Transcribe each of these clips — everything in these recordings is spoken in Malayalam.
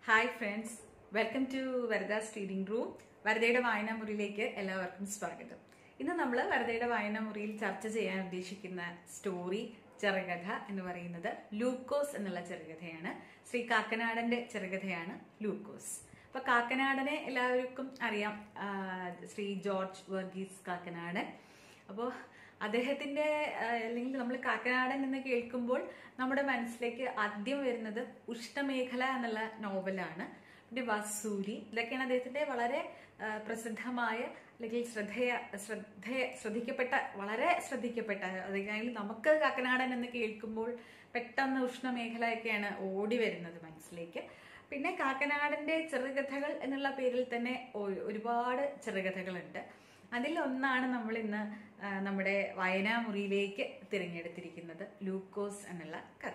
Hi friends welcome to Varada's reading room വരദയുടെ വായനാമുറിയിലേക്ക് എല്ലാവർക്കും സ്വാഗതം ഇന്ന് നമ്മൾ വരദയുടെ വായനാമുറിയിൽ ചർച്ച ചെയ്യാൻ ഉദ്ദേശിക്കുന്ന സ്റ്റോറി ചെറുകഥ എന്ന് പറയുന്നത് ലൂക്കോസ് എന്നുള്ള ചെറുകഥയാണ് ശ്രീ കാക്കനാടന്റെ ചെറുകഥയാണ് ലൂക്കോസ് അപ്പൊ കാക്കനാടനെ എല്ലാവർക്കും അറിയാം ആ, ശ്രീ ജോർജ് വർഗീസ് കാക്കനാടൻ അപ്പോൾ അദ്ദേഹത്തിന്റെ ആ, അല്ലെങ്കിൽ നമ്മൾ കാക്കനാടൻ എന്ന് കേൾക്കുമ്പോൾ നമ്മുടെ മനസ്സിലേക്ക് ആദ്യം വരുന്നത് ഉഷ്ണമേഖല എന്നുള്ള നോവലാണ് പിന്നെ വസൂരി ഇതൊക്കെയാണ് അദ്ദേഹത്തിന്റെ വളരെ ആ, പ്രസിദ്ധമായ അല്ലെങ്കിൽ ശ്രദ്ധേയ ശ്രദ്ധേയ ശ്രദ്ധിക്കപ്പെട്ട വളരെ ശ്രദ്ധിക്കപ്പെട്ട അല്ലെങ്കിൽ നമുക്ക് കാക്കനാടൻ എന്ന് കേൾക്കുമ്പോൾ പെട്ടെന്ന് ഉഷ്ണമേഖലയൊക്കെയാണ് ഓടി വരുന്നത് മനസ്സിലേക്ക് പിന്നെ കാക്കനാടന്റെ ചെറുകഥകൾ എന്നുള്ള പേരിൽ തന്നെ ഒ- ഒരുപാട് ചെറുകഥകളുണ്ട് അതിൽ ഒന്നാണ് നമ്മൾ ഇന്ന് ആ, നമ്മുടെ വായനാമുറിയിലേക്ക് തിരഞ്ഞെടുത്തിരിക്കുന്നത് ലൂക്കോസ് എന്നുള്ള കഥ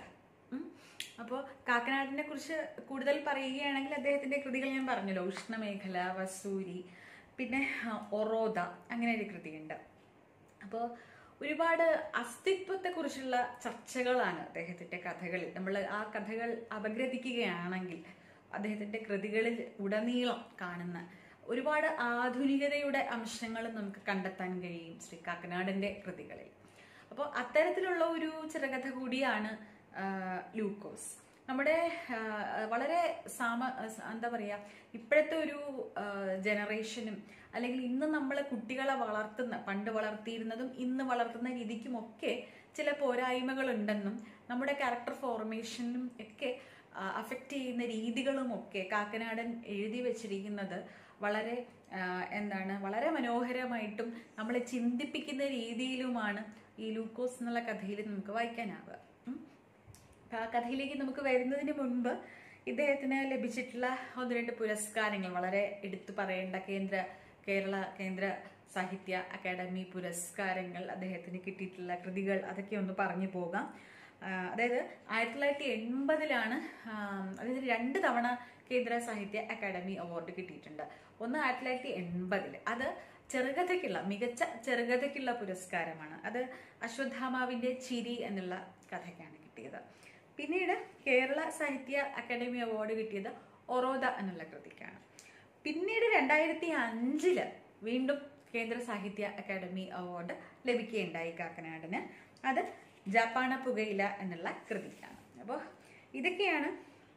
അപ്പോൾ കാക്കനാടിനെ കുറിച്ച് കൂടുതൽ പറയുകയാണെങ്കിൽ അദ്ദേഹത്തിന്റെ കൃതികൾ ഞാൻ പറഞ്ഞല്ലോ ഉഷ്ണമേഖല വസൂരി പിന്നെ ആ, ഒറോദ അങ്ങനെ ഒരു കൃതിയുണ്ട് അപ്പോൾ ഒരുപാട് അസ്തിത്വത്തെക്കുറിച്ചുള്ള ചർച്ചകളാണ് അദ്ദേഹത്തിന്റെ കഥകളിൽ നമ്മൾ ആ കഥകൾ അപഗ്രഥിക്കുകയാണെങ്കിൽ അദ്ദേഹത്തിന്റെ കൃതികളിൽ ഉടനീളം കാണുന്ന ഒരുപാട് ആധുനികതയുടെ അംശങ്ങൾ നമുക്ക് കണ്ടെത്താൻ കഴിയും ശ്രീ കാക്കനാടന്റെ കൃതികളിൽ അപ്പോൾ അത്തരത്തിലുള്ള ഒരു ചെറുകഥ കൂടിയാണ് ആ, ലൂക്കോസ് നമ്മുടെ ആ, വളരെ സാമ എന്താ പറയാ ഇപ്പോഴത്തെ ഒരു ആ, ജനറേഷനും അല്ലെങ്കിൽ ഇന്ന് നമ്മൾ കുട്ടികളെ വളർത്തുന്ന പണ്ട് വളർത്തിയിരുന്നതും ഇന്ന് വളർത്തുന്ന രീതിക്കുമൊക്കെ ചില പോരായ്മകളുണ്ടെന്നും നമ്മുടെ ക്യാരക്ടർ ഫോർമേഷനും ഒക്കെ അഫക്റ്റ് ചെയ്യുന്ന രീതികളും ഒക്കെ കാക്കനാടൻ എഴുതി വെച്ചിരിക്കുന്നത് വളരെ ആ, എന്താണ് വളരെ മനോഹരമായിട്ടും നമ്മളെ ചിന്തിപ്പിക്കുന്ന രീതിയിലുമാണ് ഈ ലൂക്കോസ് എന്നുള്ള കഥയിൽ നമുക്ക് വായിക്കാനാവുക ഉം. അപ്പൊ ആ കഥയിലേക്ക് നമുക്ക് വരുന്നതിന് മുൻപ് ഇദ്ദേഹത്തിന് ലഭിച്ചിട്ടുള്ള ഒന്ന് രണ്ട് പുരസ്കാരങ്ങൾ വളരെ എടുത്തു പറയേണ്ട കേന്ദ്ര കേരള കേന്ദ്ര സാഹിത്യ അക്കാദമി പുരസ്കാരങ്ങൾ അദ്ദേഹത്തിന് കിട്ടിയിട്ടുള്ള കൃതികൾ അതൊക്കെ ഒന്ന് പറഞ്ഞു പോകാം ആ, അതായത് ആയിരത്തി തൊള്ളായിരത്തി എൺപതിലാണ് അതായത് രണ്ട് തവണ കേന്ദ്ര സാഹിത്യ അക്കാദമി അവാർഡ് കിട്ടിയിട്ടുണ്ട് ഒന്ന് ആയിരത്തി തൊള്ളായിരത്തി എൺപതിൽ അത് ചെറുകഥയ്ക്കുള്ള മികച്ച ചെറുകഥയ്ക്കുള്ള പുരസ്കാരമാണ് അത് അശ്വത്ഥാമാവിന്റെ ചിരി എന്നുള്ള കഥയ്ക്കാണ് കിട്ടിയത് പിന്നീട് കേരള സാഹിത്യ അക്കാദമി അവാർഡ് കിട്ടിയത് ഒറോദ എന്നുള്ള കൃതിക്കാണ് പിന്നീട് രണ്ടായിരത്തി അഞ്ചില് വീണ്ടും കേന്ദ്ര സാഹിത്യ അക്കാദമി അവാർഡ് ലഭിക്കുകയുണ്ടായി കാക്കനാടിന് അത് ജാപ്പാണ പുകയില എന്നുള്ള കൃതിക്കാണ് അപ്പോൾ ഇതൊക്കെയാണ്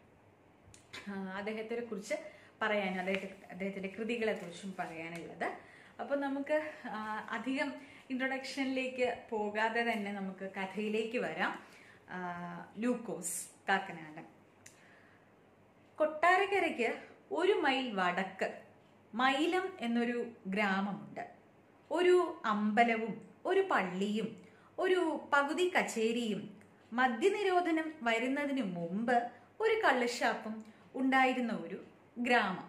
ആ, അദ്ദേഹത്തിനെ കുറിച്ച് പറയാൻ അദ്ദേഹത്തെ അദ്ദേഹത്തിന്റെ കൃതികളെ കുറിച്ചും പറയാനുള്ളത് അപ്പൊ നമുക്ക് ആ, അധികം ഇൻട്രൊഡക്ഷനിലേക്ക് പോകാതെ തന്നെ നമുക്ക് കഥയിലേക്ക് വരാം ആ, ലൂക്കോസ് കാക്കനാടൻ കൊട്ടാരക്കരയ്ക്ക് ഒരു മൈൽ വടക്ക് മൈലം എന്നൊരു ഗ്രാമമുണ്ട് ഒരു അമ്പലവും ഒരു പള്ളിയും ഒരു പകുതി കച്ചേരിയും മദ്യനിരോധനം വരുന്നതിന് മുമ്പ് ഒരു കള്ളുഷാപ്പും ഉണ്ടായിരുന്ന ഒരു ഗ്രാമം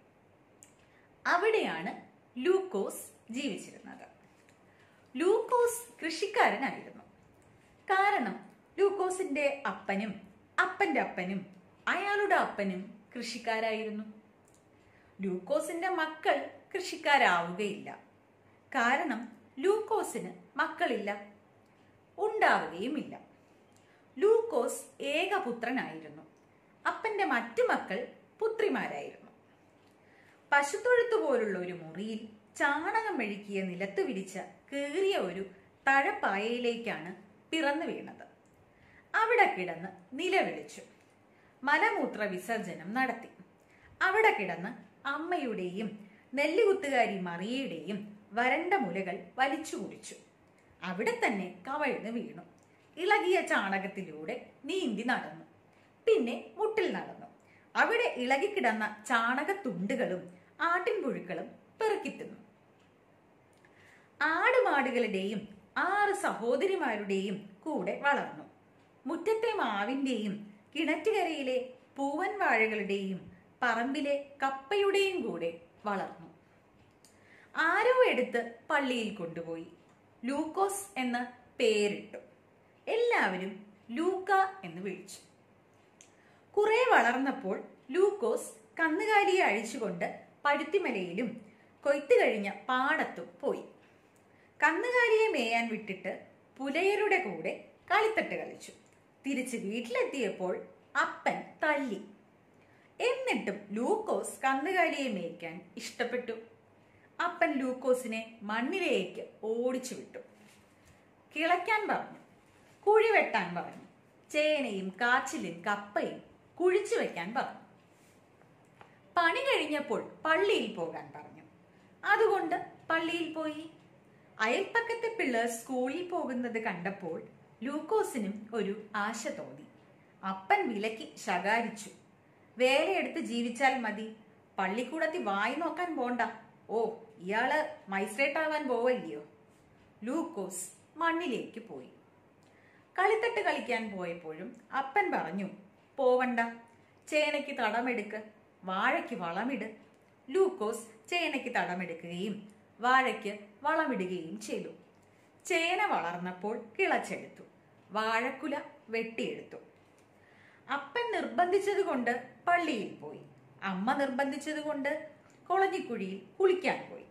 അവിടെയാണ് ലൂക്കോസ് ജീവിച്ചിരുന്നത് ലൂക്കോസ് കൃഷിക്കാരനായിരുന്നു കാരണം ലൂക്കോസിന്റെ അപ്പനും അപ്പന്റെ അപ്പനും അയാളുടെ അപ്പനും കൃഷിക്കാരായിരുന്നു ലൂക്കോസിന്റെ മക്കൾ കൃഷിക്കാരാവുകയില്ല കാരണം ലൂക്കോസിന് മക്കളില്ല ഉണ്ടാവുകയുമില്ല ലൂക്കോസ് ഏകപുത്രനായിരുന്നു അപ്പന്റെ മറ്റു മക്കൾ പുത്രിമാരായിരുന്നു പശുത്തൊഴുത്ത് പോലുള്ള ഒരു മുറിയിൽ ചാണകം മെഴുക്കിയ നിലത്ത് വിരിച്ച കീറിയ ഒരു തഴപ്പായയിലേക്കാണ് പിറന്നു വീണത് അവിടെ കിടന്ന് നിലവിളിച്ചു മലമൂത്ര വിസർജനം നടത്തി അവിടെ കിടന്ന് അമ്മയുടെയും നെല്ലുകുത്തുകാരി മറിയയുടെയും വരണ്ട മുലകൾ വലിച്ചു കുടിച്ചു അവിടെ തന്നെ കവഴ്ന്ന് വീണു ഇളകിയ ചാണകത്തിലൂടെ നീന്തി നടന്നു പിന്നെ മുട്ടിൽ നടന്നു അവിടെ ഇളകിക്കിടന്ന ചാണകത്തുണ്ടുകളും ആട്ടിൻപുഴുക്കളും പെറുക്കിത്തിന്നു ആടുമാടുകളുടെയും ആറ് സഹോദരിമാരുടെയും കൂടെ വളർന്നു മുറ്റത്തെ മാവിന്റെയും കിണറ്റുകരയിലെ പൂവൻ വാഴകളുടെയും പറമ്പിലെ കപ്പയുടെയും കൂടെ വളർന്നു ആരോ എടുത്ത് പള്ളിയിൽ കൊണ്ടുപോയി ലൂക്കോസ് എന്ന് പേരിട്ടു എല്ലാവരും ലൂക്ക എന്ന് വിളിച്ചു കുറെ വളർന്നപ്പോൾ ലൂക്കോസ് കന്നുകാലിയെ അഴിച്ചുകൊണ്ട് പരുത്തിമലയിലും കൊയ്ത്തു കഴിഞ്ഞ പാടത്തും പോയി കന്നുകാലിയെ മേയാൻ വിട്ടിട്ട് പുലയരുടെ കൂടെ കളിത്തട്ട് കളിച്ചു തിരിച്ച് വീട്ടിലെത്തിയപ്പോൾ അപ്പൻ തല്ലി എന്നിട്ടും ലൂക്കോസ് കന്നുകാലിയെ മേയ്ക്കാൻ ഇഷ്ടപ്പെട്ടു അപ്പൻ ലൂക്കോസിനെ മണ്ണിലേക്ക് ഓടിച്ചു വിട്ടു കിളയ്ക്കാൻ പറഞ്ഞു കുഴി വെട്ടാൻ പറഞ്ഞു ചേനയും കാച്ചിലും കപ്പയും കുഴിച്ചു വെക്കാൻ പറഞ്ഞു പണി കഴിഞ്ഞപ്പോൾ പള്ളിയിൽ പോകാൻ പറഞ്ഞു അതുകൊണ്ട് പള്ളിയിൽ പോയി അയൽപ്പക്കത്തെ പിള്ളേർ സ്കൂളിൽ പോകുന്നത് കണ്ടപ്പോൾ ലൂക്കോസിനും ഒരു ആശ തോന്നി അപ്പൻ വിലക്കി ശകാരിച്ചു വേലയെടുത്ത് ജീവിച്ചാൽ മതി പള്ളിക്കൂടത്തിൽ വായി നോക്കാൻ പോണ്ട ഓ ഇയാള് മൈസ്ട്രേറ്റ് ആവാൻ പോവല്ലയോ ലൂക്കോസ് മണ്ണിലേക്ക് പോയി കളിത്തട്ട് കളിക്കാൻ പോയപ്പോഴും അപ്പൻ പറഞ്ഞു പോവണ്ട ചേനയ്ക്ക് തടമെടുക്ക് വാഴയ്ക്ക് വളമിട് ലൂക്കോസ് ചേനയ്ക്ക് തടമെടുക്കുകയും വാഴയ്ക്ക് വളമിടുകയും ചെയ്തു ചേന വളർന്നപ്പോൾ കിളച്ചെടുത്തു വാഴക്കുല വെട്ടിയെടുത്തു അപ്പൻ നിർബന്ധിച്ചതുകൊണ്ട് പള്ളിയിൽ പോയി അമ്മ നിർബന്ധിച്ചതുകൊണ്ട് കൊളഞ്ഞിക്കുഴിയിൽ കുളിക്കാൻ പോയി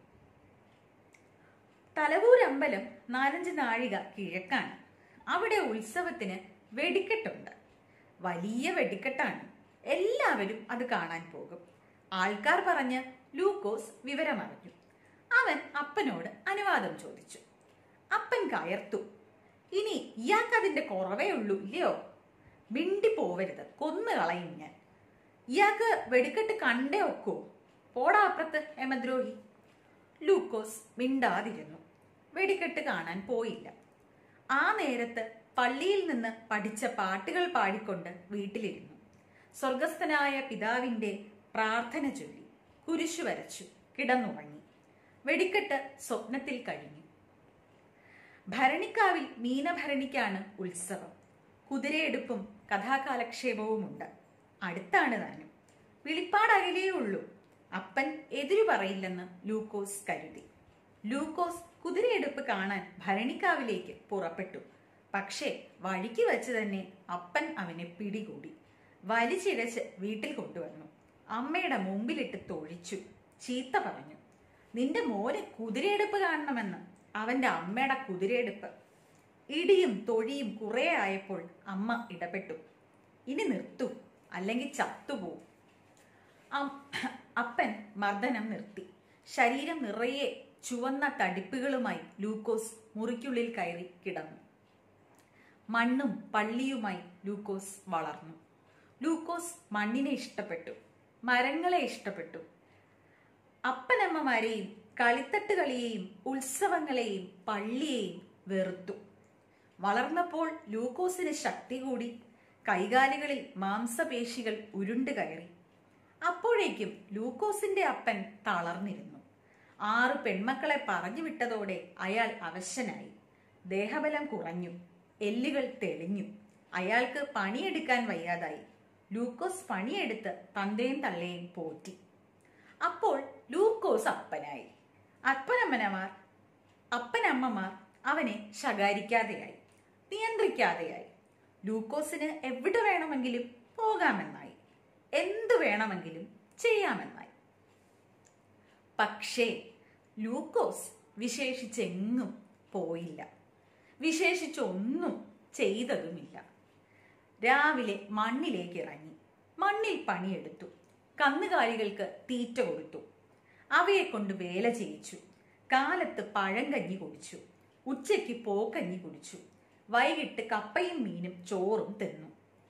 തലവൂരമ്പലം നാലഞ്ച് നാഴിക കിഴക്കാണ് അവിടെ ഉത്സവത്തിന് വെടിക്കെട്ടുണ്ട് വലിയ വെടിക്കെട്ടാണ് എല്ലാവരും അത് കാണാൻ പോകും ആൾക്കാർ പറഞ്ഞ് ലൂക്കോസ് വിവരമറിഞ്ഞു അവൻ അപ്പനോട് അനുവാദം ചോദിച്ചു അപ്പൻ കയർത്തു ഇനി ഇയാൾക്കതിന്റെ കുറവേ ഉള്ളൂ ഇല്ലയോ മിണ്ടി പോവരുത് കൊന്നു കളയും ഞാൻ ഇയാൾക്ക് വെടിക്കെട്ട് കണ്ടേ ഒക്കോ പോടാ അപ്പുറത്ത് എമദ്രോഹി ലൂക്കോസ് മിണ്ടാതിരുന്നു വെടിക്കെട്ട് കാണാൻ പോയില്ല ആ നേരത്ത് പള്ളിയിൽ നിന്ന് പഠിച്ച പാട്ടുകൾ പാടിക്കൊണ്ട് വീട്ടിലിരുന്നു സ്വർഗസ്ഥനായ പിതാവിന്റെ പ്രാർത്ഥന ചൊല്ലി കുരിശു വരച്ചു കിടന്നുറങ്ങി വെടിക്കെട്ട് സ്വപ്നത്തിൽ കഴിഞ്ഞു ഭരണിക്കാവിൽ മീനഭരണിക്കാണ് ഉത്സവം കുതിരയെടുപ്പും കഥാകാലക്ഷേപവുമുണ്ട് അടുത്താണ് താനും വിളിപ്പാടകലേ ഉള്ളൂ അപ്പൻ എതിരു പറയില്ലെന്ന് ലൂക്കോസ് കരുതി ലൂക്കോസ് കുതിരയെടുപ്പ് കാണാൻ ഭരണിക്കാവിലേക്ക് പുറപ്പെട്ടു പക്ഷേ വഴിക്ക് വെച്ച് തന്നെ അപ്പൻ അവനെ പിടികൂടി വലിച്ചിഴച്ച് വീട്ടിൽ കൊണ്ടുവന്നു അമ്മയുടെ മുമ്പിലിട്ട് തൊഴിച്ചു ചീത്ത പറഞ്ഞു നിന്റെ മോന് കുതിരയെടുപ്പ് കാണണമെന്ന് അവന്റെ അമ്മയുടെ കുതിരയെടുപ്പ് ഇടിയും തൊഴിയും കുറെ ആയപ്പോൾ അമ്മ ഇടപെട്ടു ഇനി നിർത്തൂ അല്ലെങ്കിൽ ചത്തുപോവും അം- അപ്പൻ മർദ്ദനം നിർത്തി ശരീരം നിറയെ ചുവന്ന തടിപ്പുകളുമായി ലൂക്കോസ് മുറിക്കുള്ളിൽ കയറി കിടന്നു മണ്ണും പള്ളിയുമായി ലൂക്കോസ് വളർന്നു ലൂക്കോസ് മണ്ണിനെ ഇഷ്ടപ്പെട്ടു മരങ്ങളെ ഇഷ്ടപ്പെട്ടു അപ്പനമ്മമാരെയും കളിത്തട്ട് കളിയെയും ഉത്സവങ്ങളെയും പള്ളിയെയും വെറുത്തു വളർന്നപ്പോൾ ലൂക്കോസിന് ശക്തി കൂടി കൈകാലുകളിൽ മാംസപേശികൾ ഉരുണ്ടു കയറി അപ്പോഴേക്കും ലൂക്കോസിന്റെ അപ്പൻ തളർന്നിരുന്നു ആറ് പെൺമക്കളെ പറഞ്ഞു വിട്ടതോടെ അയാൾ അവശനായി ദേഹബലം കുറഞ്ഞു എല്ലുകൾ തെളിഞ്ഞു അയാൾക്ക് പണിയെടുക്കാൻ വയ്യാതായി ലൂക്കോസ് പണിയെടുത്ത് തന്തയും തള്ളയും പോറ്റി അപ്പോൾ ലൂക്കോസ് അപ്പനായി അപ്പനമ്മനമാർ അപ്പനമ്മമാർ അവനെ ശകാരിക്കാതെയായി നിയന്ത്രിക്കാതെയായി ലൂക്കോസിന് എവിടെ വേണമെങ്കിലും പോകാമെന്നായി എന്തു വേണമെങ്കിലും ചെയ്യാമെന്നായി പക്ഷേ ലൂക്കോസ് വിശേഷിച്ചെങ്ങും പോയില്ല വിശേഷിച്ചൊന്നും ചെയ്തതുമില്ല രാവിലെ മണ്ണിലേക്ക് ഇറങ്ങി മണ്ണിൽ പണിയെടുത്തു കന്നുകാലികൾക്ക് തീറ്റ കൊടുത്തു അവയെ കൊണ്ട് വേല ചെയ്യിച്ചു കാലത്ത് പഴങ്കഞ്ഞി കുടിച്ചു ഉച്ചയ്ക്ക് പോക്കഞ്ഞി കുടിച്ചു വൈകിട്ട് കപ്പയും മീനും ചോറും തിന്നു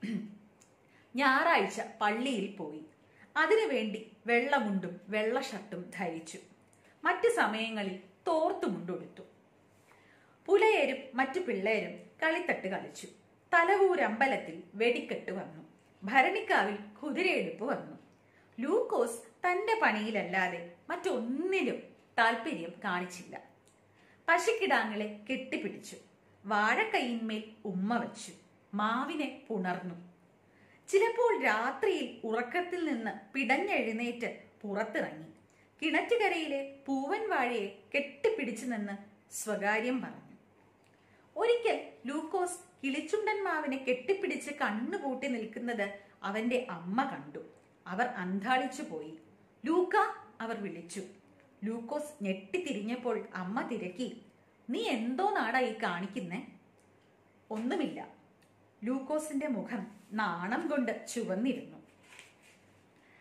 ഞായറാഴ്ച പള്ളിയിൽ പോയി അതിനുവേണ്ടി വെള്ളമുണ്ടും വെള്ള ഷർട്ടും ധരിച്ചു മറ്റു സമയങ്ങളിൽ തോർത്തുമുണ്ടുടുത്തു പുലയരും മറ്റു പിള്ളേരും കളിത്തട്ട് കളിച്ചു തലവൂരമ്പലത്തിൽ വെടിക്കെട്ട് വന്നു ഭരണിക്കാവിൽ കുതിരയെടുപ്പ് വന്നു ലൂക്കോസ് തന്റെ പണിയിലല്ലാതെ മറ്റൊന്നിലും താല്പര്യം കാണിച്ചില്ല പശുക്കിടാങ്ങളെ കെട്ടിപ്പിടിച്ചു വാഴക്കൈയിന്മേൽ ഉമ്മ വച്ചു മാവിനെ പുണർന്നു ചിലപ്പോൾ രാത്രിയിൽ ഉറക്കത്തിൽ നിന്ന് പിടഞ്ഞെഴുന്നേറ്റ് പുറത്തിറങ്ങി കിണറ്റുകരയിലെ പൂവൻ വാഴയെ കെട്ടിപ്പിടിച്ചു നിന്ന് സ്വകാര്യം പറഞ്ഞു ഒരിക്കൽ ലൂക്കോസ് കിളിച്ചുണ്ടൻ മാവിനെ കെട്ടിപ്പിടിച്ച് കണ്ണുപൂട്ടി നിൽക്കുന്നത് അവന്റെ അമ്മ കണ്ടു അവർ അന്താളിച്ചു പോയി ലൂക്ക അവർ വിളിച്ചു ലൂക്കോസ് ഞെട്ടിത്തിരിഞ്ഞപ്പോൾ അമ്മ തിരക്കി നീ എന്തോ നാടാ ഈ കാണിക്കുന്നേ ഒന്നുമില്ല ലൂക്കോസിന്റെ മുഖം നാണം കൊണ്ട് ചുവന്നിരുന്നു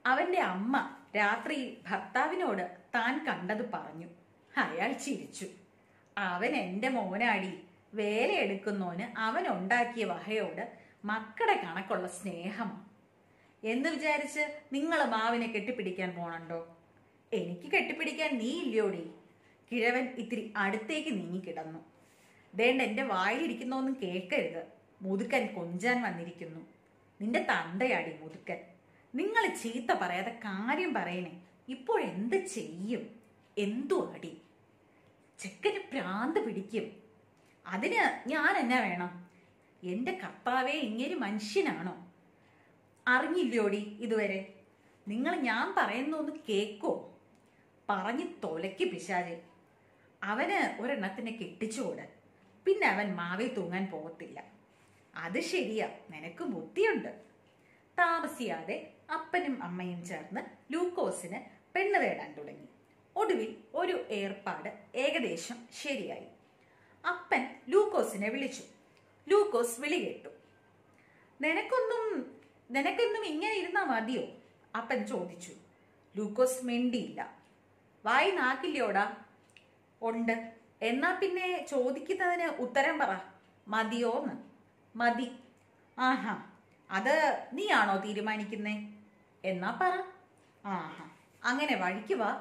അവന്റെ അമ്മ രാത്രിയിൽ ഭർത്താവിനോട് താൻ കണ്ടത് പറഞ്ഞു അയാൾ ചിരിച്ചു അവൻ എന്റെ മോനാടി വേലയെടുക്കുന്നോന് അവൻ ഉണ്ടാക്കിയ വഹയോട് മക്കളുടെ കണക്കുള്ള സ്നേഹമാണ് എന്ന് വിചാരിച്ച് നിങ്ങൾ മാവിനെ കെട്ടിപ്പിടിക്കാൻ പോണുണ്ടോ എനിക്ക് കെട്ടിപ്പിടിക്കാൻ നീ ഇല്ലയോടി കിഴവൻ ഇത്തിരി അടുത്തേക്ക് നീങ്ങിക്കിടന്നു ദേണ്ട എന്റെ വായിലിരിക്കുന്നൊന്നും കേൾക്കരുത് മുതുക്കൻ കൊഞ്ചാൻ വന്നിരിക്കുന്നു നിന്റെ തന്തയാടി മുതുക്കൻ നിങ്ങൾ ചീത്ത പറയാതെ കാര്യം പറയണേ ഇപ്പോൾ എന്ത് ചെയ്യും എന്തു അടി ചെക്കന് ഭ്രാന്ത് പിടിക്കും അതിന് ഞാൻ എന്നാ വേണം എന്റെ കർത്താവേ ഇങ്ങനെ മനുഷ്യനാണോ അറിഞ്ഞില്ലോടി ഇതുവരെ നിങ്ങൾ ഞാൻ പറയുന്നൊന്ന് കേക്കോ പറഞ്ഞ് തൊലയ്ക്ക് പിശാചെ അവന് ഒരെണ്ണത്തിനെ കെട്ടിച്ചുകൂടെ പിന്നെ അവൻ മാവിൽ തൂങ്ങാൻ പോകത്തില്ല അത് ശരിയാ നിനക്ക് ബുദ്ധിയുണ്ട് താമസിയാതെ അപ്പനും അമ്മയും ചേർന്ന് ലൂക്കോസിന് പെണ്ണ് തേടാൻ തുടങ്ങി ഒടുവിൽ ഒരു ഏർപ്പാട് ഏകദേശം ശരിയായി അപ്പൻ ലൂക്കോസിനെ വിളിച്ചു ലൂക്കോസ് വിളി കേട്ടു നിനക്കൊന്നും നിനക്കൊന്നും ഇങ്ങനെ ഇരുന്നാ മതിയോ അപ്പൻ ചോദിച്ചു ലൂക്കോസ് മിണ്ടിയില്ല വായി നാക്കില്ലോടാ ഉണ്ട് എന്നാ പിന്നെ ചോദിക്കുന്നതിന് ഉത്തരം പറ മതിയോന്ന് മതി ആഹാ അത് നീയാണോ തീരുമാനിക്കുന്നേ എന്നാ പറ ആഹാ അങ്ങനെ വഴിക്ക് വാ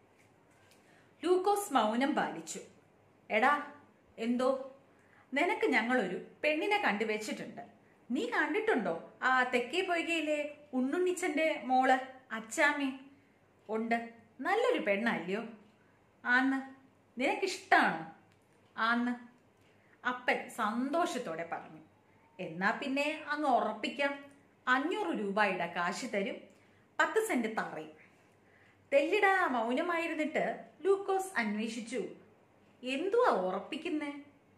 ലൂക്കോസ് മൗനം പാലിച്ചു എടാ എന്തോ നിനക്ക് ഞങ്ങളൊരു പെണ്ണിനെ കണ്ടുവച്ചിട്ടുണ്ട് നീ കണ്ടിട്ടുണ്ടോ ആ തെക്കേ പൊയ്കയിലെ ഉണ്ണുണ്ണിച്ചന്റെ മോള് അച്ചാമ്മേ ഉണ്ട് നല്ലൊരു പെണ്ണല്ലയോ ആന്ന് നിനക്കിഷ്ടാണോ ആന്ന് അപ്പൻ സന്തോഷത്തോടെ പറഞ്ഞു എന്നാ പിന്നെ അങ്ങ് ഉറപ്പിക്കാം അഞ്ഞൂറ് രൂപയുടെ കാശ് തരും പത്ത് സെന്റ് തറയും തെല്ലിട മൗനമായിരുന്നിട്ട് ലൂക്കോസ് അന്വേഷിച്ചു എന്തുവാ ഉറപ്പിക്കുന്നേ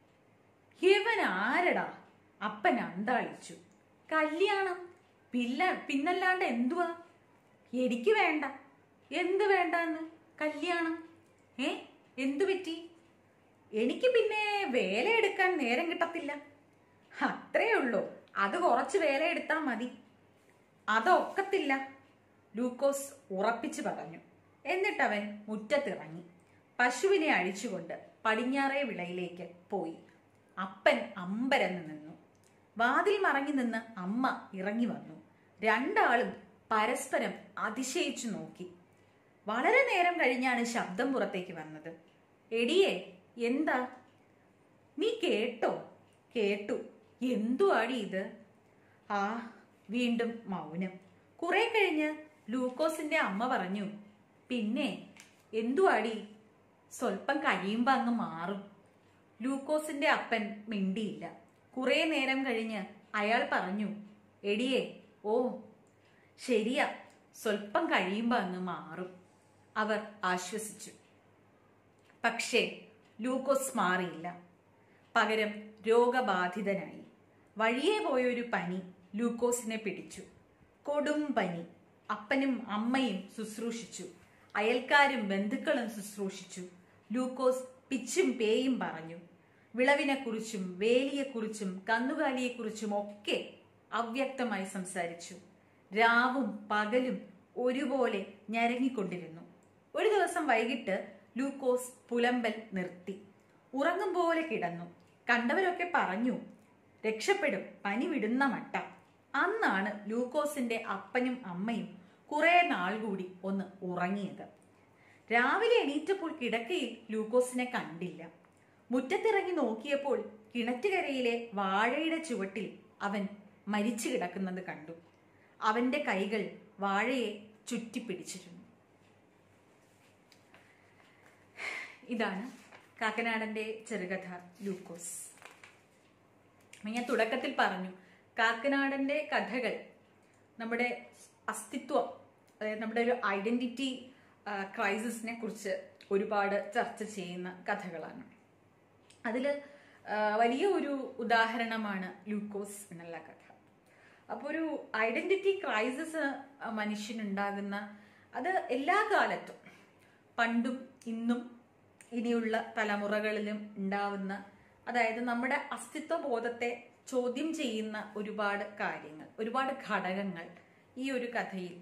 ഇവൻ ആരടാ അപ്പൻ അന്താളിച്ചു കല്യാണം പില്ല പിന്നല്ലാണ്ട് എന്തുവാ എനിക്ക് വേണ്ട എന്ത് വേണ്ടെന്ന് കല്യാണം ഏ എന്തു പറ്റി എനിക്ക് പിന്നെ വേല എടുക്കാൻ നേരം കിട്ടത്തില്ല അത്രേ ഉള്ളൂ അത് കുറച്ച് വേല എടുത്താൽ മതി അതൊക്കത്തില്ല ലൂക്കോസ് ഉറപ്പിച്ചു പറഞ്ഞു എന്നിട്ടവൻ മുറ്റത്തിറങ്ങി പശുവിനെ അഴിച്ചുകൊണ്ട് പടിഞ്ഞാറേ വിളയിലേക്ക് പോയി അപ്പൻ അമ്പരന്ന് നിന്നു വാതിൽ മറങ്ങി നിന്ന് അമ്മ ഇറങ്ങി വന്നു രണ്ടാളും പരസ്പരം അതിശയിച്ചു നോക്കി വളരെ നേരം കഴിഞ്ഞാണ് ശബ്ദം പുറത്തേക്ക് വന്നത് എടിയേ എന്താ നീ കേട്ടോ കേട്ടു എന്തുവാടി ഇത് ആ വീണ്ടും മൗനം കുറെ കഴിഞ്ഞ് ലൂക്കോസിന്റെ അമ്മ പറഞ്ഞു പിന്നെ എന്തുവാടി സ്വല്പം കഴിയുമ്പോ അങ്ങ് മാറും ലൂക്കോസിന്റെ അപ്പൻ മിണ്ടിയില്ല കുറെ നേരം കഴിഞ്ഞ് അയാൾ പറഞ്ഞു എടിയേ ഓ ശരിയാ സ്വല്പം കഴിയുമ്പോ അങ്ങ് മാറും അവർ ആശ്വസിച്ചു പക്ഷേ ലൂക്കോസ് മാറിയില്ല പകരം രോഗബാധിതനായി വഴിയെ പോയൊരു പനി ലൂക്കോസിനെ പിടിച്ചു കൊടും പനി അപ്പനും അമ്മയും ശുശ്രൂഷിച്ചു അയൽക്കാരും ബന്ധുക്കളും ശുശ്രൂഷിച്ചു ലൂക്കോസ് പിച്ചും പേയും പറഞ്ഞു വിളവിനെക്കുറിച്ചും വേലിയെക്കുറിച്ചും കന്നുകാലിയെക്കുറിച്ചും ഒക്കെ അവ്യക്തമായി സംസാരിച്ചു രാവും പകലും ഒരുപോലെ ഞരങ്ങിക്കൊണ്ടിരുന്നു ഒരു ദിവസം വൈകിട്ട് ലൂക്കോസ് പുലമ്പൽ നിർത്തി ഉറങ്ങും പോലെ കിടന്നു കണ്ടവരൊക്കെ പറഞ്ഞു രക്ഷപ്പെടും പനി വിടുന്ന മട്ട അന്നാണ് ലൂക്കോസിന്റെ അപ്പനും അമ്മയും കുറെ നാൾ കൂടി ഒന്ന് ഉറങ്ങിയത് രാവിലെ എണീറ്റപ്പോൾ കിടക്കയിൽ ലൂക്കോസിനെ കണ്ടില്ല മുറ്റത്തിറങ്ങി നോക്കിയപ്പോൾ കിണറ്റുകരയിലെ വാഴയുടെ ചുവട്ടിൽ അവൻ മരിച്ചു കിടക്കുന്നത് കണ്ടു അവന്റെ കൈകൾ വാഴയെ ചുറ്റിപ്പിടിച്ചിരുന്നു ഇതാണ് കാക്കനാടന്റെ ചെറുകഥ ലൂക്കോസ് ഞാൻ തുടക്കത്തിൽ പറഞ്ഞു കാക്കനാടന്റെ കഥകൾ നമ്മുടെ അസ്തിത്വം അതായത് നമ്മുടെ ഒരു ഐഡന്റിറ്റി ക്രൈസിസിനെ കുറിച്ച് ഒരുപാട് ചർച്ച ചെയ്യുന്ന കഥകളാണ് അതിൽ വലിയ ഒരു ഉദാഹരണമാണ് ലൂക്കോസ് എന്നുള്ള കഥ അപ്പോൾ ഒരു ഐഡന്റിറ്റി ക്രൈസിസ് മനുഷ്യനുണ്ടാകുന്ന അത് എല്ലാ കാലത്തും പണ്ടും ഇന്നും ഇനിയുള്ള തലമുറകളിലും ഉണ്ടാവുന്ന അതായത് നമ്മുടെ അസ്തിത്വ ബോധത്തെ ചോദ്യം ചെയ്യുന്ന ഒരുപാട് കാര്യങ്ങൾ ഒരുപാട് ഘടകങ്ങൾ ഈ ഒരു കഥയിൽ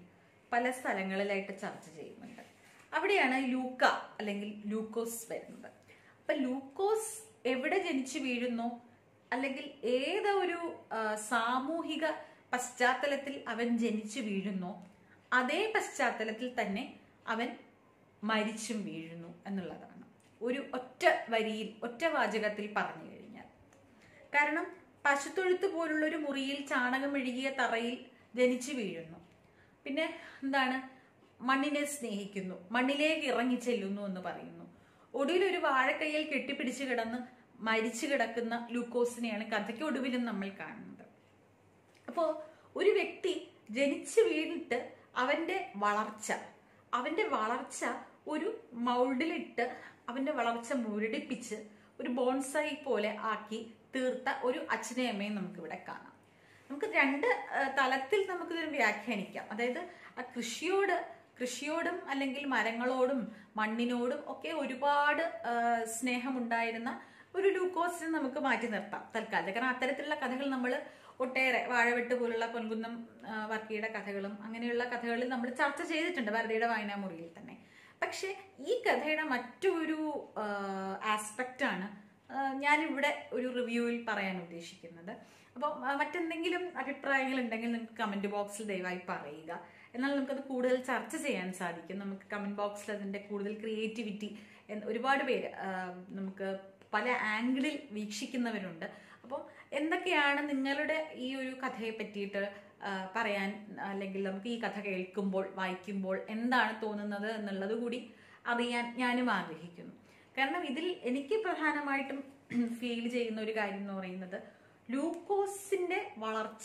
പല സ്ഥലങ്ങളിലായിട്ട് ചർച്ച ചെയ്യുന്നുണ്ട് അവിടെയാണ് ലൂക്ക അല്ലെങ്കിൽ ലൂക്കോസ് വരുന്നത് അപ്പൊ ലൂക്കോസ് എവിടെ ജനിച്ചു വീഴുന്നു അല്ലെങ്കിൽ ഏതൊരു ആ, സാമൂഹിക പശ്ചാത്തലത്തിൽ അവൻ ജനിച്ചു വീഴുന്നോ അതേ പശ്ചാത്തലത്തിൽ തന്നെ അവൻ മരിച്ചും വീഴുന്നു എന്നുള്ളതാണ് ഒരു ഒറ്റ വരിയിൽ ഒറ്റ വാചകത്തിൽ പറഞ്ഞു കഴിഞ്ഞാൽ കാരണം പശുത്തൊഴുത്ത് പോലുള്ള ഒരു മുറിയിൽ ചാണകം മെഴുകിയ തറയിൽ ജനിച്ചു വീഴുന്നു പിന്നെ എന്താണ് മണ്ണിനെ സ്നേഹിക്കുന്നു മണ്ണിലേക്ക് ഇറങ്ങി ചെല്ലുന്നു എന്ന് പറയുന്നു ഒടുവിൽ ഒരു വാഴക്കൈയിൽ കെട്ടിപ്പിടിച്ച് കിടന്ന് മരിച്ചു കിടക്കുന്ന ലൂക്കോസിനെയാണ് കഥയ്ക്ക് ഒടുവിലും നമ്മൾ കാണുന്നത് അപ്പോ ഒരു വ്യക്തി ജനിച്ചു വീണിട്ട് അവന്റെ വളർച്ച അവന്റെ വളർച്ച ഒരു മൗൾഡിലിട്ട് അവന്റെ വളർച്ച മുരടിപ്പിച്ച് ഒരു ബോൺസായി പോലെ ആക്കി തീർത്ത ഒരു അച്ഛനെയും അമ്മയും നമുക്ക് ഇവിടെ കാണാം നമുക്ക് രണ്ട് ആ, തലത്തിൽ നമുക്കിതൊരു വ്യാഖ്യാനിക്കാം അതായത് ആ കൃഷിയോട് കൃഷിയോടും അല്ലെങ്കിൽ മരങ്ങളോടും മണ്ണിനോടും ഒക്കെ ഒരുപാട് ആ, സ്നേഹമുണ്ടായിരുന്ന ഒരു ലൂക്കോസിനെ നമുക്ക് മാറ്റി നിർത്താം തൽക്കാലം കാരണം അത്തരത്തിലുള്ള കഥകൾ നമ്മൾ ഒട്ടേറെ വാഴവെട്ട് പോലുള്ള പൊൻകുന്നം ആ, വർക്കിയുടെ കഥകളും അങ്ങനെയുള്ള കഥകളിൽ നമ്മൾ ചർച്ച ചെയ്തിട്ടുണ്ട് ഭാരതിയുടെ വായനാമുറിയിൽ തന്നെ പക്ഷെ ഈ കഥയുടെ മറ്റൊരു ആസ്പെക്റ്റ് ആണ് ആ, ഞാനിവിടെ ഒരു റിവ്യൂവിൽ പറയാൻ ഉദ്ദേശിക്കുന്നത് അപ്പോൾ മറ്റെന്തെങ്കിലും അഭിപ്രായങ്ങൾ ഉണ്ടെങ്കിൽ നിങ്ങൾക്ക് കമന്റ് ബോക്സിൽ ദയവായി പറയുക എന്നാൽ നമുക്കത് കൂടുതൽ ചർച്ച ചെയ്യാൻ സാധിക്കും നമുക്ക് കമന്റ് ബോക്സിൽ അതിന്റെ കൂടുതൽ ക്രിയേറ്റിവിറ്റി ഒരുപാട് പേര് ആ, നമുക്ക് പല ആംഗിളിൽ വീക്ഷിക്കുന്നവരുണ്ട് അപ്പോൾ എന്തൊക്കെയാണ് നിങ്ങളുടെ ഈ ഒരു കഥയെ പറ്റിയിട്ട് ആ, പറയാൻ അല്ലെങ്കിൽ നമുക്ക് ഈ കഥ കേൾക്കുമ്പോൾ വായിക്കുമ്പോൾ എന്താണ് തോന്നുന്നത് എന്നുള്ളത് കൂടി അറിയാൻ ഞാനും ആഗ്രഹിക്കുന്നു കാരണം ഇതിൽ എനിക്ക് പ്രധാനമായിട്ടും ഫീൽ ചെയ്യുന്ന ഒരു കാര്യം എന്ന് പറയുന്നത് ലൂക്കോസിന്റെ വളർച്ച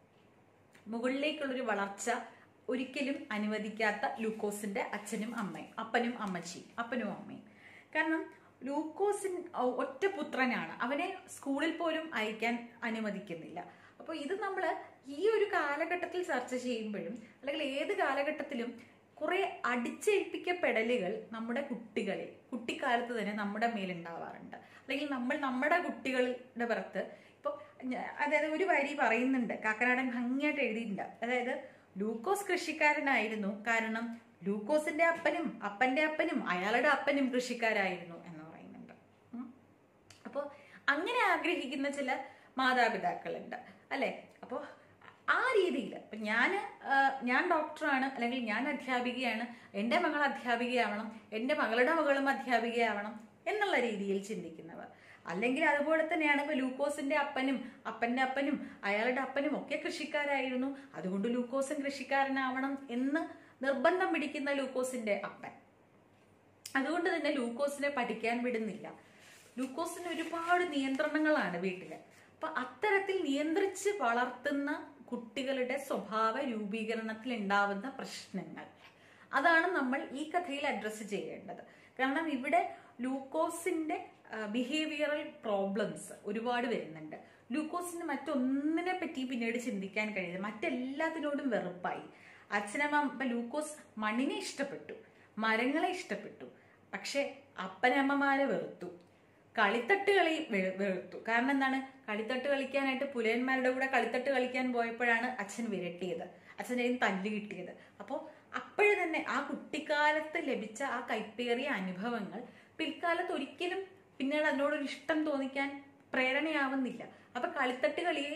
മുകളിലേക്കുള്ളൊരു വളർച്ച ഒരിക്കലും അനുവദിക്കാത്ത ലൂക്കോസിന്റെ അച്ഛനും അമ്മയും അപ്പനും അമ്മച്ചിയും അപ്പനും അമ്മയും കാരണം ലൂക്കോസിൻ ഒ- ഒറ്റ പുത്രനാണ് അവനെ സ്കൂളിൽ പോലും അയക്കാൻ അനുവദിക്കുന്നില്ല അപ്പോൾ ഇത് നമ്മൾ ഈ ഒരു കാലഘട്ടത്തിൽ ചർച്ച ചെയ്യുമ്പോഴും അല്ലെങ്കിൽ ഏത് കാലഘട്ടത്തിലും കുറെ അടിച്ചേൽപ്പിക്കപ്പെടലുകൾ നമ്മുടെ കുട്ടികളിൽ കുട്ടിക്കാലത്ത് തന്നെ നമ്മുടെ മേലുണ്ടാവാറുണ്ട് അല്ലെങ്കിൽ നമ്മൾ നമ്മുടെ കുട്ടികളുടെ പുറത്ത് ഇപ്പോൾ അതായത് ഒരു വരി പറയുന്നുണ്ട് കാക്കനാടൻ ഭംഗിയായിട്ട് എഴുതിയിട്ടുണ്ട് അതായത് ലൂക്കോസ് കൃഷിക്കാരനായിരുന്നു കാരണം ലൂക്കോസിന്റെ അപ്പനും അപ്പന്റെ അപ്പനും അയാളുടെ അപ്പനും കൃഷിക്കാരായിരുന്നു എന്ന് പറയുന്നുണ്ട് ഉം. അപ്പോൾ അങ്ങനെ ആഗ്രഹിക്കുന്ന ചില മാതാപിതാക്കളുണ്ട് അല്ലെ അപ്പോൾ ആ രീതിയിൽ ഇപ്പൊ ഞാൻ ഞാൻ ഡോക്ടറാണ് അല്ലെങ്കിൽ ഞാൻ അധ്യാപികയാണ് എൻ്റെ മകൾ അധ്യാപികയാവണം എൻ്റെ മകളുടെ മകളും അധ്യാപികയാവണം എന്നുള്ള രീതിയിൽ ചിന്തിക്കുന്നവർ അല്ലെങ്കിൽ അതുപോലെ തന്നെയാണ് ഇപ്പൊ ലൂക്കോസിന്റെ അപ്പനും അപ്പന്റെ അപ്പനും അയാളുടെ അപ്പനും ഒക്കെ കൃഷിക്കാരായിരുന്നു അതുകൊണ്ട് ലൂക്കോസും കൃഷിക്കാരനാവണം എന്ന് നിർബന്ധം പിടിക്കുന്ന ലൂക്കോസിന്റെ അപ്പൻ അതുകൊണ്ട് തന്നെ ലൂക്കോസിനെ പഠിക്കാൻ വിടുന്നില്ല ലൂക്കോസിന് ഒരുപാട് നിയന്ത്രണങ്ങളാണ് വീട്ടില് അപ്പൊ അത്തരത്തിൽ നിയന്ത്രിച്ച് വളർത്തുന്ന കുട്ടികളുടെ സ്വഭാവ രൂപീകരണത്തിൽ ഉണ്ടാവുന്ന പ്രശ്നങ്ങൾ അതാണ് നമ്മൾ ഈ കഥയിൽ അഡ്രസ്സ് ചെയ്യേണ്ടത് കാരണം ഇവിടെ ലൂക്കോസിന്റെ ബിഹേവിയറൽ പ്രോബ്ലംസ് ഒരുപാട് വരുന്നുണ്ട് ലൂക്കോസിന് മറ്റൊന്നിനെ പറ്റി പിന്നീട് ചിന്തിക്കാൻ കഴിയില്ല മറ്റെല്ലാത്തിനോടും വെറുപ്പായി അച്ഛനമ്മ ഇപ്പൊ ലൂക്കോസ് മണ്ണിനെ ഇഷ്ടപ്പെട്ടു മരങ്ങളെ ഇഷ്ടപ്പെട്ടു പക്ഷെ അപ്പനമ്മമാരെ വെറുത്തു കളിത്തട്ട് കളി വെ- വെറുത്തു കാരണം എന്താണ് കളിത്തട്ട് കളിക്കാനായിട്ട് പുലയന്മാരുടെ കൂടെ കളിത്തട്ട് കളിക്കാൻ പോയപ്പോഴാണ് അച്ഛൻ വിരട്ടിയത് അച്ഛൻ്റെ കയ്യിൽ നിന്ന് തല്ല് കിട്ടിയത് അപ്പോൾ അപ്പോഴ് തന്നെ ആ കുട്ടിക്കാലത്ത് ലഭിച്ച ആ കൈപ്പേറിയ അനുഭവങ്ങൾ പിൽക്കാലത്ത് ഒരിക്കലും പിന്നീട് അതിനോടൊരു ഇഷ്ടം തോന്നിക്കാൻ പ്രേരണയാവുന്നില്ല അപ്പൊ കളിത്തട്ട് കളിയെ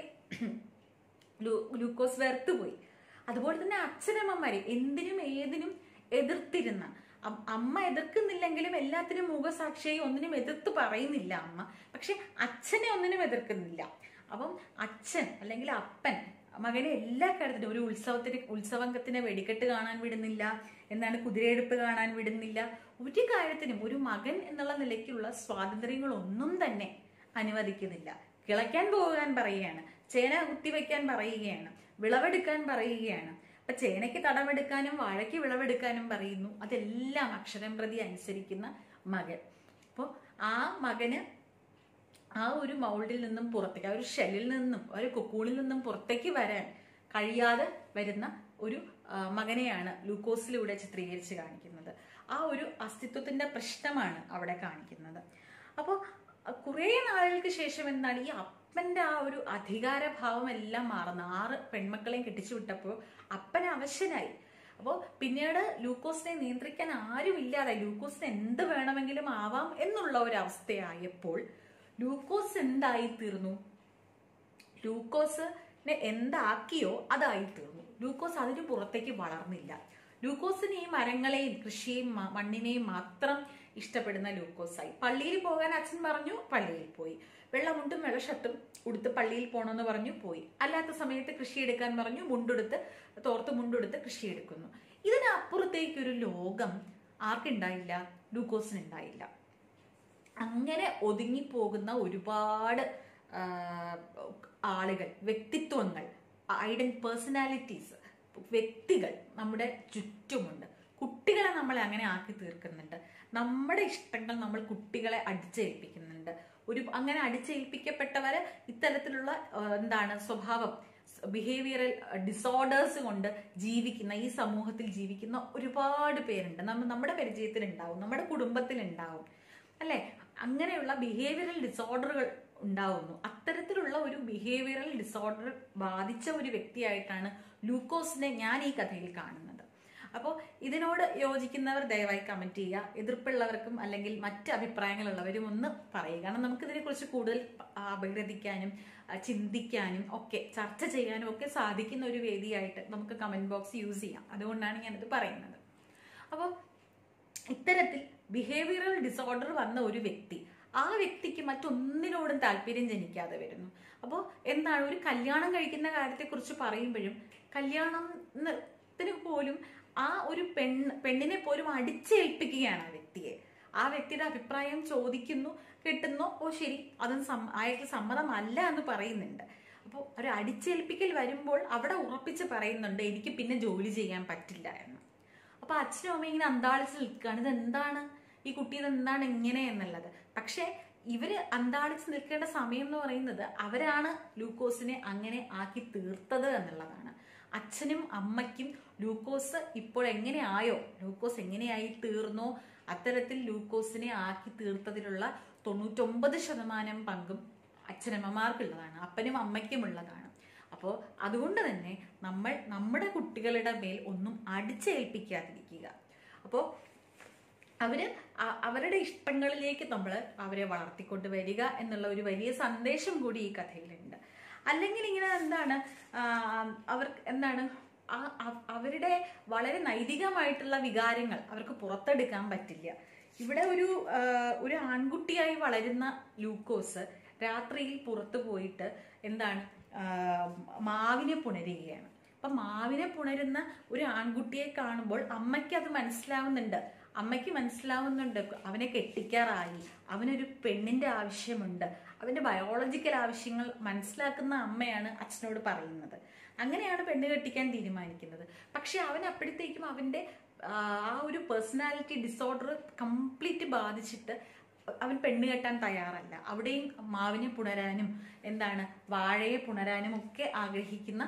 ലൂ- ലൂക്കോസ് വെറുത്തുപോയി അതുപോലെ തന്നെ അച്ഛനമ്മമാരെ എന്തിനും ഏതിനും എതിർത്തിരുന്ന അം- അമ്മ എതിർക്കുന്നില്ലെങ്കിലും എല്ലാത്തിനും മുഖസാക്ഷിയായി ഒന്നിനും എതിർത്ത് പറയുന്നില്ല അമ്മ പക്ഷെ അച്ഛനെ ഒന്നിനും എതിർക്കുന്നില്ല അപ്പം അച്ഛൻ അല്ലെങ്കിൽ അപ്പൻ മകനെ എല്ലാ കാര്യത്തിനും ഒരു ഉത്സവത്തിന് ഉത്സവത്തിന് വെടിക്കെട്ട് കാണാൻ വിടുന്നില്ല എന്താണ് കുതിരയെടുപ്പ് കാണാൻ വിടുന്നില്ല ഒരു കാര്യത്തിനും ഒരു മകൻ എന്നുള്ള നിലയ്ക്കുള്ള സ്വാതന്ത്ര്യങ്ങളൊന്നും തന്നെ അനുവദിക്കുന്നില്ല കിളയ്ക്കാൻ പോകാൻ പറയുകയാണ് ചേന കുത്തിവെക്കാൻ പറയുകയാണ് വിളവെടുക്കാൻ പറയുകയാണ് അപ്പൊ ചേനയ്ക്ക് തടമെടുക്കാനും വാഴയ്ക്ക് വിളവെടുക്കാനും പറയുന്നു അതെല്ലാം അക്ഷരം പ്രതി അനുസരിക്കുന്ന മകൻ അപ്പോൾ ആ മകന് ആ ഒരു മൗൾഡിൽ നിന്നും പുറത്തേക്ക് ആ ഒരു ഷെല്ലിൽ നിന്നും ആ ഒരു കുക്കൂണിൽ നിന്നും പുറത്തേക്ക് വരാൻ കഴിയാതെ വരുന്ന ഒരു ആ, മകനെയാണ് ലൂക്കോസിലൂടെ ചിത്രീകരിച്ച് കാണിക്കുന്നത് ആ ഒരു അസ്തിത്വത്തിന്റെ പ്രശ്നമാണ് അവിടെ കാണിക്കുന്നത് അപ്പോൾ കുറേ നാളുകൾക്ക് ശേഷം എന്താണ് ഈ അപ്പന്റെ ആ ഒരു അധികാരഭാവം എല്ലാം മാറുന്ന ആറ് പെൺമക്കളെയും കെട്ടിച്ചു വിട്ടപ്പോൾ അപ്പൻ അവശനായി അപ്പോൾ പിന്നീട് ലൂക്കോസിനെ നിയന്ത്രിക്കാൻ ആരുമില്ലാതെ ലൂക്കോസിന് എന്ത് വേണമെങ്കിലും ആവാം എന്നുള്ള ഒരു അവസ്ഥയായപ്പോൾ ലൂക്കോസ് എന്തായി തീർന്നു ലൂക്കോസിനെ എന്താക്കിയോ അതായി തീർന്നു ലൂക്കോസ് അതിന് പുറത്തേക്ക് വളർന്നില്ല ലൂക്കോസിന് ഈ മരങ്ങളെയും കൃഷിയെയും മ- മണ്ണിനെയും മാത്രം ഇഷ്ടപ്പെടുന്ന ലൂക്കോസായി പള്ളിയിൽ പോകാൻ അച്ഛൻ പറഞ്ഞു പള്ളിയിൽ പോയി വെള്ളമുണ്ടും വെള്ള ഷർട്ടും ഉടുത്ത് പള്ളിയിൽ പോകണമെന്ന് പറഞ്ഞു പോയി അല്ലാത്ത സമയത്ത് കൃഷി എടുക്കാൻ പറഞ്ഞു മുണ്ടെടുത്ത് തോർത്ത് മുണ്ടെടുത്ത് കൃഷി എടുക്കുന്നു ഇതിനപ്പുറത്തേക്കൊരു ലോകം ആർക്കുണ്ടായില്ല ലൂക്കോസിനുണ്ടായില്ല അങ്ങനെ ഒതുങ്ങിപ്പോകുന്ന ഒരുപാട് ആ, ആളുകൾ വ്യക്തിത്വങ്ങൾ ഐഡൻ പേഴ്സണാലിറ്റീസ് വ്യക്തികൾ നമ്മുടെ ചുറ്റുമുണ്ട് കുട്ടികളെ നമ്മളെ അങ്ങനെ ആക്കി തീർക്കുന്നുണ്ട് നമ്മുടെ ഇഷ്ടങ്ങൾ നമ്മൾ കുട്ടികളെ അടിച്ചേൽപ്പിക്കുന്നുണ്ട് ഒരു അങ്ങനെ അടിച്ചേൽപ്പിക്കപ്പെട്ടവര് ഇത്തരത്തിലുള്ള ആ, എന്താണ് സ്വഭാവം ബിഹേവിയറൽ ഡിസോർഡേഴ്സ് കൊണ്ട് ജീവിക്കുന്ന ഈ സമൂഹത്തിൽ ജീവിക്കുന്ന ഒരുപാട് പേരുണ്ട് നമ്മ നമ്മുടെ പരിചയത്തിൽ ഉണ്ടാവും നമ്മുടെ കുടുംബത്തിൽ ഉണ്ടാവും അല്ലെ അങ്ങനെയുള്ള ബിഹേവിയറൽ ഡിസോർഡറുകൾ ഉണ്ടാവുന്നു അത്തരത്തിലുള്ള ഒരു ബിഹേവിയറൽ ഡിസോർഡർ ബാധിച്ച ഒരു വ്യക്തിയായിട്ടാണ് ലൂക്കോസിനെ ഞാൻ ഈ കഥയിൽ കാണുന്നത് അപ്പോൾ ഇതിനോട് യോജിക്കുന്നവർ ദയവായി കമന്റ് ചെയ്യുക എതിർപ്പുള്ളവർക്കും അല്ലെങ്കിൽ മറ്റ് അഭിപ്രായങ്ങളുള്ളവരും ഒന്ന് പറയുക കാരണം നമുക്ക് ഇതിനെക്കുറിച്ച് കൂടുതൽ അപഗ്രഥിക്കാനും ആ, ചിന്തിക്കാനും ഒക്കെ ചർച്ച ചെയ്യാനും ഒക്കെ സാധിക്കുന്ന ഒരു വേദിയായിട്ട് നമുക്ക് കമന്റ് ബോക്സ് യൂസ് ചെയ്യാം അതുകൊണ്ടാണ് ഞാനിത് പറയുന്നത് അപ്പോൾ ഇത്തരത്തിൽ ബിഹേവിയറൽ ഡിസോർഡർ വന്ന ഒരു വ്യക്തി ആ വ്യക്തിക്ക് മറ്റൊന്നിനോടും താല്പര്യം ജനിക്കാതെ വരുന്നു അപ്പോൾ എന്താണ് ഒരു കല്യാണം കഴിക്കുന്ന കാര്യത്തെക്കുറിച്ച് പറയുമ്പോഴും കല്യാണത്തിന് പോലും ആ ഒരു പെണ്ണ് പെണ്ണിനെ പോലും അടിച്ചേൽപ്പിക്കുകയാണ് ആ വ്യക്തിയെ ആ വ്യക്തിയുടെ അഭിപ്രായം ചോദിക്കുന്നു കിട്ടുന്നു ഓ ശരി അതും സം- അയാൾക്ക് സമ്മതമല്ല എന്ന് പറയുന്നുണ്ട് അപ്പോൾ ഒരു അടിച്ചേൽപ്പിക്കൽ വരുമ്പോൾ അവിടെ ഉറപ്പിച്ച് പറയുന്നുണ്ട് എനിക്ക് പിന്നെ ജോലി ചെയ്യാൻ പറ്റില്ല എന്ന് അപ്പൊ അച്ഛനും അമ്മയും ഇങ്ങനെ അന്താളിച്ച് നിൽക്കുകയാണ് ഇത് എന്താണ് ഈ കുട്ടി ഇത് എന്താണ് ഇങ്ങനെ എന്നുള്ളത് പക്ഷെ ഇവര് അന്താളിച്ച് നിൽക്കേണ്ട സമയം എന്ന് പറയുന്നത് അവരാണ് ലൂക്കോസിനെ അങ്ങനെ ആക്കി തീർത്തത് എന്നുള്ളതാണ് അച്ഛനും അമ്മയ്ക്കും ലൂക്കോസ് ഇപ്പോൾ എങ്ങനെയായോ ലൂക്കോസ് എങ്ങനെയായി തീർന്നോ അത്തരത്തിൽ ലൂക്കോസിനെ ആക്കി തീർത്തതിലുള്ള തൊണ്ണൂറ്റൊമ്പത് ശതമാനം പങ്കും അച്ഛനമ്മമാർക്കുള്ളതാണ് അപ്പനും അമ്മയ്ക്കും ഉള്ളതാണ് അപ്പോൾ അതുകൊണ്ട് തന്നെ നമ്മൾ നമ്മുടെ കുട്ടികളുടെ മേൽ ഒന്നും അടിച്ചേൽപ്പിക്കാതിരിക്കുക അപ്പോൾ അവര് അ- അവരുടെ ഇഷ്ടങ്ങളിലേക്ക് നമ്മൾ അവരെ വളർത്തിക്കൊണ്ട് വരിക എന്നുള്ള ഒരു വലിയ സന്ദേശം കൂടി ഈ കഥയിലുണ്ട് അല്ലെങ്കിൽ ഇങ്ങനെ എന്താണ് ആ, അവർക്ക് എന്താണ് ആ- അ- അവരുടെ വളരെ നൈതികമായിട്ടുള്ള വികാരങ്ങൾ അവർക്ക് പുറത്തെടുക്കാൻ പറ്റില്ല ഇവിടെ ഒരു ആ, ഒരു ആൺകുട്ടിയായി വളരുന്ന ലൂക്കോസ് രാത്രിയിൽ പുറത്തു പോയിട്ട് എന്താണ് ആ, മാവിനെ പുണരുകയാണ് അപ്പൊ മാവിനെ പുണരുന്ന ഒരു ആൺകുട്ടിയെ കാണുമ്പോൾ അമ്മയ്ക്ക് അത് മനസ്സിലാവുന്നുണ്ട് അമ്മയ്ക്ക് മനസ്സിലാവുന്നുണ്ട് അവനെ കെട്ടിക്കാറായി അവനൊരു പെണ്ണിന്റെ ആവശ്യമുണ്ട് അവന്റെ ബയോളജിക്കൽ ആവശ്യങ്ങൾ മനസ്സിലാക്കുന്ന അമ്മയാണ് അച്ഛനോട് പറയുന്നത് അങ്ങനെയാണ് പെണ്ണ് കെട്ടിക്കാൻ തീരുമാനിക്കുന്നത് പക്ഷെ അവൻ അപ്പോഴത്തേക്കും അവന്റെ ആ ആ ഒരു പേഴ്സണാലിറ്റി ഡിസോർഡർ കംപ്ലീറ്റ് ബാധിച്ചിട്ട് അവൻ പെണ്ണ് കെട്ടാൻ തയ്യാറല്ല അവിടെയും മാവിനെ പുണരാനും എന്താണ് വാഴയെ പുണരാനും ഒക്കെ ആഗ്രഹിക്കുന്ന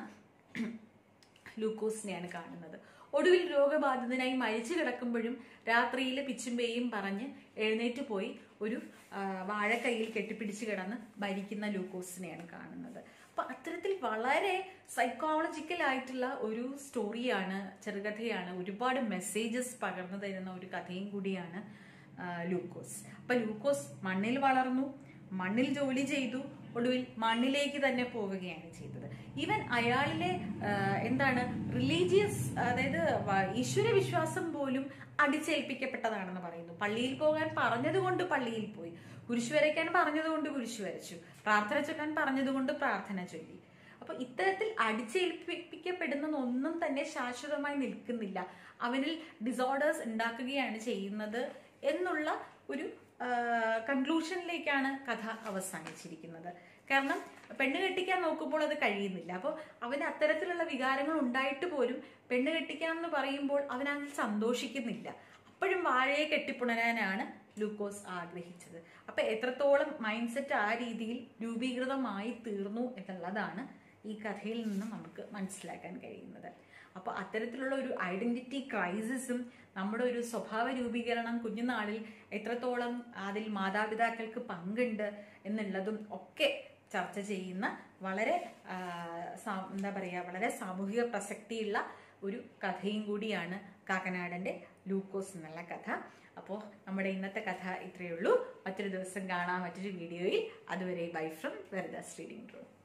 ലൂക്കോസിനെയാണ് കാണുന്നത് ഒടുവിൽ രോഗബാധിതനായി മരിച്ചു കിടക്കുമ്പോഴും രാത്രിയിൽ പിച്ചുമ്പേയും പറഞ്ഞ് എഴുന്നേറ്റ് പോയി ഒരു ആ, വാഴക്കൈയിൽ കെട്ടിപ്പിടിച്ച് കിടന്ന് മരിക്കുന്ന ലൂക്കോസിനെയാണ് കാണുന്നത് അപ്പൊ അത്തരത്തിൽ വളരെ സൈക്കോളജിക്കൽ ആയിട്ടുള്ള ഒരു സ്റ്റോറിയാണ് ചെറുകഥയാണ് ഒരുപാട് മെസ്സേജസ് പകർന്നു തരുന്ന ഒരു കഥയും കൂടിയാണ് ആ, ലൂക്കോസ് അപ്പൊ ലൂക്കോസ് മണ്ണിൽ വളർന്നു മണ്ണിൽ ജോലി ചെയ്തു ഒടുവിൽ മണ്ണിലേക്ക് തന്നെ പോവുകയാണ് ചെയ്തത് ഈവൻ അയാളിലെ ആ, എന്താണ് റിലീജിയസ് അതായത് വ- ഈശ്വര വിശ്വാസം പോലും അടിച്ചേൽപ്പിക്കപ്പെട്ടതാണെന്ന് പറയുന്നു പള്ളിയിൽ പോകാൻ പറഞ്ഞതുകൊണ്ട് പള്ളിയിൽ പോയി കുരിശു വരയ്ക്കാൻ പറഞ്ഞതുകൊണ്ട് കുരിശു വരച്ചു പ്രാർത്ഥന ചൊല്ലാൻ പറഞ്ഞതുകൊണ്ട് പ്രാർത്ഥന ചൊല്ലി അപ്പൊ ഇത്തരത്തിൽ അടിച്ചേൽപ്പിക്കപ്പെടുന്നതൊന്നും തന്നെ ശാശ്വതമായി നിൽക്കുന്നില്ല അവനിൽ ഡിസോർഡേഴ്സ് ഉണ്ടാക്കുകയാണ് ചെയ്യുന്നത് എന്നുള്ള ഒരു കൺക്ലൂഷനിലേക്കാണ് കഥ അവസാനിച്ചിരിക്കുന്നത് കാരണം പെണ്ണ് കെട്ടിക്കാൻ നോക്കുമ്പോൾ അത് കഴിയുന്നില്ല അപ്പോൾ അവന് അത്തരത്തിലുള്ള വികാരങ്ങൾ ഉണ്ടായിട്ട് പോലും പെണ്ണ് കെട്ടിക്കാം എന്ന് പറയുമ്പോൾ അവനതിൽ സന്തോഷിക്കുന്നില്ല അപ്പോഴും വാഴയെ കെട്ടിപ്പുണരാനാണ് ലൂക്കോസ് ആഗ്രഹിച്ചത് അപ്പൊ എത്രത്തോളം മൈൻഡ് സെറ്റ് ആ രീതിയിൽ രൂപീകൃതമായി തീർന്നു എന്നുള്ളതാണ് ഈ കഥയിൽ നിന്ന് നമുക്ക് മനസ്സിലാക്കാൻ കഴിയുന്നത് അപ്പോൾ അത്തരത്തിലുള്ള ഒരു ഐഡന്റിറ്റി ക്രൈസിസും നമ്മുടെ ഒരു സ്വഭാവ രൂപീകരണം കുഞ്ഞുനാളിൽ എത്രത്തോളം അതിൽ മാതാപിതാക്കൾക്ക് പങ്കുണ്ട് എന്നുള്ളതും ഒക്കെ ചർച്ച ചെയ്യുന്ന വളരെ ആ, സാ- എന്താ പറയുക വളരെ സാമൂഹിക പ്രസക്തിയുള്ള ഒരു കഥയും കൂടിയാണ് കാക്കനാടൻ്റെ ലൂക്കോസ് എന്നുള്ള കഥ അപ്പോൾ നമ്മുടെ ഇന്നത്തെ കഥ ഇത്രയേ ഉള്ളൂ മറ്റൊരു ദിവസം കാണാം മറ്റൊരു വീഡിയോയിൽ അതുവരെ bye from Varada's reading room